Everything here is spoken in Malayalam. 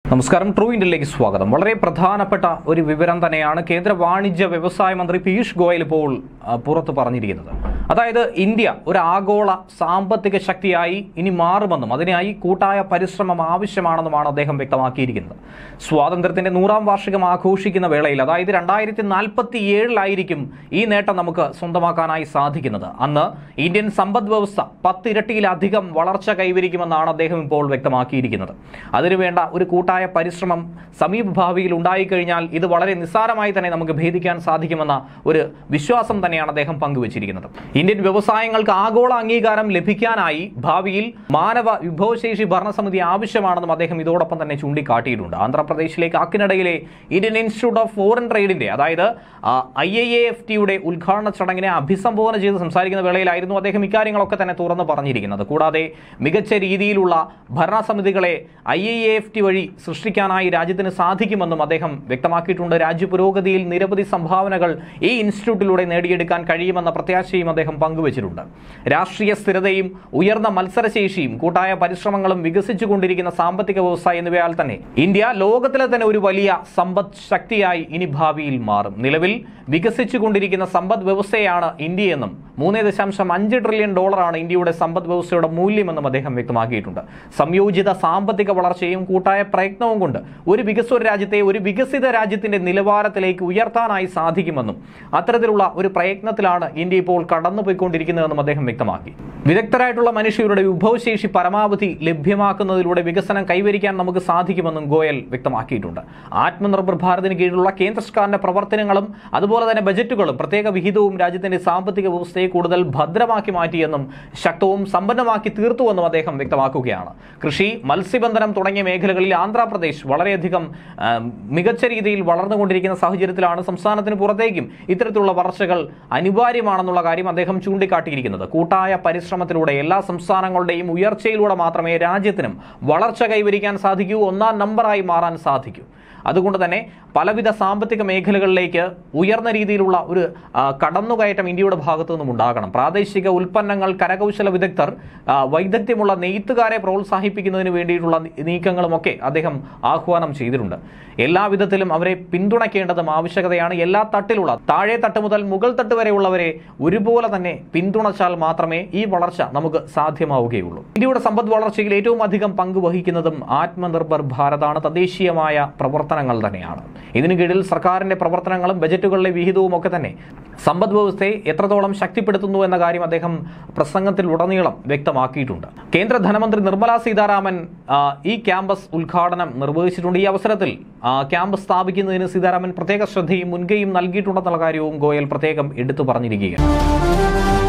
നമസ്കാരം ട്രൂ ഇന്ത്യയിലേക്ക് സ്വാഗതം വളരെ പ്രധാനപ്പെട്ട ഒരു വിവരം തന്നെയാണ് കേന്ദ്ര വാണിജ്യ വ്യവസായ മന്ത്രി പീയൂഷ് ഗോയൽ ഇപ്പോൾ ആ, പുറത്തു പറഞ്ഞിരിക്കുന്നത് അതായത് ഇന്ത്യ ഒരു ആഗോള സാമ്പത്തിക ശക്തിയായി ഇനി മാറുമെന്നും അതിനായി കൂട്ടായ പരിശ്രമം ആവശ്യമാണെന്നുമാണ് അദ്ദേഹം വ്യക്തമാക്കിയിരിക്കുന്നത് സ്വാതന്ത്ര്യത്തിന്റെ നൂറാം വാർഷികം ആഘോഷിക്കുന്ന വേളയിൽ അതായത് രണ്ടായിരത്തി നാൽപ്പത്തി ഏഴിലായിരിക്കും ഈ നേട്ടം നമുക്ക് സ്വന്തമാക്കാനായി സാധിക്കുന്നത് അന്ന് ഇന്ത്യൻ സമ്പദ് വ്യവസ്ഥ പത്തിരട്ടിയിലധികം വളർച്ച കൈവരിക്കുമെന്നാണ് അദ്ദേഹം ഇപ്പോൾ വ്യക്തമാക്കിയിരിക്കുന്നത് അതിനുവേണ്ട ഒരു കൂട്ടായ പരിശ്രമം സമീപഭാവിയിൽ ഉണ്ടായിക്കഴിഞ്ഞാൽ ഇത് വളരെ നിസ്സാരമായി തന്നെ നമുക്ക് ഭേദിക്കാൻ സാധിക്കുമെന്ന ഒരു വിശ്വാസം തന്നെയാണ് അദ്ദേഹം പങ്കുവച്ചിരിക്കുന്നത് ഇന്ത്യൻ വ്യവസായങ്ങൾക്ക് ആഗോള അംഗീകാരം ലഭിക്കാനായി ഭാവിയിൽ മാനവ വിഭവശേഷി ഭരണസമിതി ആവശ്യമാണെന്നും അദ്ദേഹം ഇതോടൊപ്പം തന്നെ ചൂണ്ടിക്കാട്ടിയിട്ടുണ്ട് ആന്ധ്രാപ്രദേശിലെ കാക്കിനഡയിലെ ഇന്ത്യൻ ഇൻസ്റ്റിറ്റ്യൂട്ട് ഓഫ് ഫോറിൻ ട്രേഡിന്റെ അതായത് ഐ ഐ എ എഫ് ടിയുടെ ഉദ്ഘാടന ചടങ്ങിനെ അഭിസംബോധന ചെയ്ത് സംസാരിക്കുന്ന വേളയിലായിരുന്നു അദ്ദേഹം ഇക്കാര്യങ്ങളൊക്കെ തന്നെ തുറന്നു പറഞ്ഞിരിക്കുന്നത് കൂടാതെ മികച്ച രീതിയിലുള്ള ഭരണസമിതികളെ I I A F T വഴി സൃഷ്ടിക്കാനായി രാജ്യത്തിന് സാധിക്കുമെന്നും അദ്ദേഹം വ്യക്തമാക്കിയിട്ടുണ്ട് രാജ്യ പുരോഗതിയിൽ നിരവധി സംഭാവനകൾ ഈ ഇൻസ്റ്റിറ്റ്യൂട്ടിലൂടെ നേടിയെടുക്കാൻ കഴിയുമെന്ന പ്രത്യാശയും അദ്ദേഹം പങ്കുവച്ചിട്ടുണ്ട് രാഷ്ട്രീയ സ്ഥിരതയും ഉയർന്ന മത്സരശേഷിയും കൂട്ടായ പരിശ്രമങ്ങളും വികസിച്ചുകൊണ്ടിരിക്കുന്ന സാമ്പത്തിക വ്യവസ്ഥ എന്നിവയാൽ തന്നെ ഇന്ത്യ ലോകത്തിലെ തന്നെ ഒരു വലിയ സമ്പദ് ശക്തിയായി ഇനി ഭാവിയിൽ മാറും നിലവിൽ വികസിച്ചുകൊണ്ടിരിക്കുന്ന സമ്പദ് വ്യവസ്ഥയാണ് ഇന്ത്യയെന്നും മൂന്ന് ദശാംശം അഞ്ച് ട്രില്യൺ ഡോളറാണ് ഇന്ത്യയുടെ സമ്പദ് വ്യവസ്ഥയുടെ മൂല്യമെന്നും അദ്ദേഹം വ്യക്തമാക്കിയിട്ടുണ്ട് സംയോജിത സാമ്പത്തിക വളർച്ചയും കൂട്ടായ പ്രയത്നവും കൊണ്ട് ഒരു വികസ്വര രാജ്യത്തെ ഒരു വികസിത രാജ്യത്തിന്റെ നിലവാരത്തിലേക്ക് ഉയർത്താനായി സാധിക്കുമെന്നും അത്തരത്തിലുള്ള ഒരു പ്രയത്നത്തിലാണ് ഇന്ത്യ ഇപ്പോൾ കടന്നുപോയിക്കൊണ്ടിരിക്കുന്നതെന്നും അദ്ദേഹം വ്യക്തമാക്കി വിദഗ്ധരായിട്ടുള്ള മനുഷ്യരുടെ വിഭവശേഷി പരമാവധി ലഭ്യമാക്കുന്നതിലൂടെ വികസനം കൈവരിക്കാൻ നമുക്ക് സാധിക്കുമെന്നും ഗോയൽ വ്യക്തമാക്കിയിട്ടുണ്ട് ആത്മനിർഭർ ഭാരതിന് കീഴിലുള്ള കേന്ദ്ര സർക്കാരിന്റെ പ്രവർത്തനങ്ങളും അതുപോലെ തന്നെ ബജറ്റുകളും പ്രത്യേക വിഹിതവും രാജ്യത്തിന്റെ സാമ്പത്തിക വ്യവസ്ഥയെ കൂടുതൽ ഭദ്രമാക്കി മാറ്റിയെന്നും ശക്തവും സമ്പന്നമാക്കി തീർത്തുവെന്നും അദ്ദേഹം വ്യക്തമാക്കുകയാണ് കൃഷി മത്സ്യബന്ധനം തുടങ്ങിയ മേഖലകളിൽ ആന്ധ്രാപ്രദേശ് വളരെയധികം ആ, മികച്ച രീതിയിൽ വളർന്നുകൊണ്ടിരിക്കുന്ന സാഹചര്യത്തിലാണ് സംസ്ഥാനത്തിന് പുറത്തേക്കും ഇത്തരത്തിലുള്ള വളർച്ചകൾ അനിവാര്യമാണെന്നുള്ള കാര്യം അദ്ദേഹം ചൂണ്ടിക്കാട്ടിയിരിക്കുന്നത് കൂട്ടായ പരിശ്രമത്തിലൂടെ എല്ലാ സംസ്ഥാനങ്ങളുടെയും ഉയർച്ചയിലൂടെ മാത്രമേ രാജ്യത്തിനും വളർച്ച കൈവരിക്കാൻ സാധിക്കൂ ഒന്നാം നമ്പറായി മാറാൻ സാധിക്കൂ അതുകൊണ്ട് തന്നെ പലവിധ സാമ്പത്തിക മേഖലകളിലേക്ക് ഉയർന്ന രീതിയിലുള്ള ഒരു ആ, കടന്നുകയറ്റം ഇന്ത്യയുടെ ഭാഗത്തു നിന്നും ഉണ്ടാകണം പ്രാദേശിക ഉൽപ്പന്നങ്ങൾ കരകൗശല വിദഗ്ധർ ആ, വൈദഗ്ധ്യമുള്ള നെയ്ത്തുകാരെ പ്രോത്സാഹിപ്പിക്കുന്നതിന് വേണ്ടിയിട്ടുള്ള നീക്കങ്ങളുമൊക്കെ അദ്ദേഹം ആഹ്വാനം ചെയ്തിട്ടുണ്ട് എല്ലാ വിധത്തിലും അവരെ പിന്തുണയ്ക്കേണ്ടതും ആവശ്യകതയാണ് എല്ലാ തട്ടിലുള്ള താഴെ തട്ട് മുതൽ മുകൾ തട്ട് വരെയുള്ളവരെ ഒരുപോലെ തന്നെ പിന്തുണച്ചാൽ മാത്രമേ ഈ വളർച്ച നമുക്ക് സാധ്യമാവുകയുള്ളൂ ഇന്ത്യയുടെ സമ്പദ് വളർച്ചയിൽ ഏറ്റവും അധികം പങ്ക് വഹിക്കുന്നതും ആത്മനിർഭർ ഭാരതാണ് തദ്ദേശീയമായ പ്രവർത്തനങ്ങൾ തന്നെയാണ് ഇതിനു കീഴിൽ സർക്കാരിന്റെ പ്രവർത്തനങ്ങളും ബജറ്റുകളിലെ വിഹിതവും ഒക്കെ തന്നെ സമ്പദ് വ്യവസ്ഥയെ എത്രത്തോളം ശക്തിപ്പെടുത്തുന്നു എന്ന കാര്യം അദ്ദേഹം പ്രസംഗത്തിൽ ഉടനീളം വ്യക്തമാക്കിയിട്ടുണ്ട് കേന്ദ്ര ധനമന്ത്രി നിർമ്മല സീതാരാമൻ ആ, ഈ ക്യാമ്പസ് ഉദ്ഘാടനം നിർവഹിച്ചിട്ടുണ്ട് ഈ അവസരത്തിൽ ആ, ക്യാമ്പസ് സ്ഥാപിക്കുന്നതിന് സീതാരാമൻ പ്രത്യേക ശ്രദ്ധയും മുൻകൈയും നൽകിയിട്ടുണ്ടെന്നുള്ള കാര്യവും ഗോയൽ പ്രത്യേകം എടുത്തു പറഞ്ഞിരിക്കുകയാണ്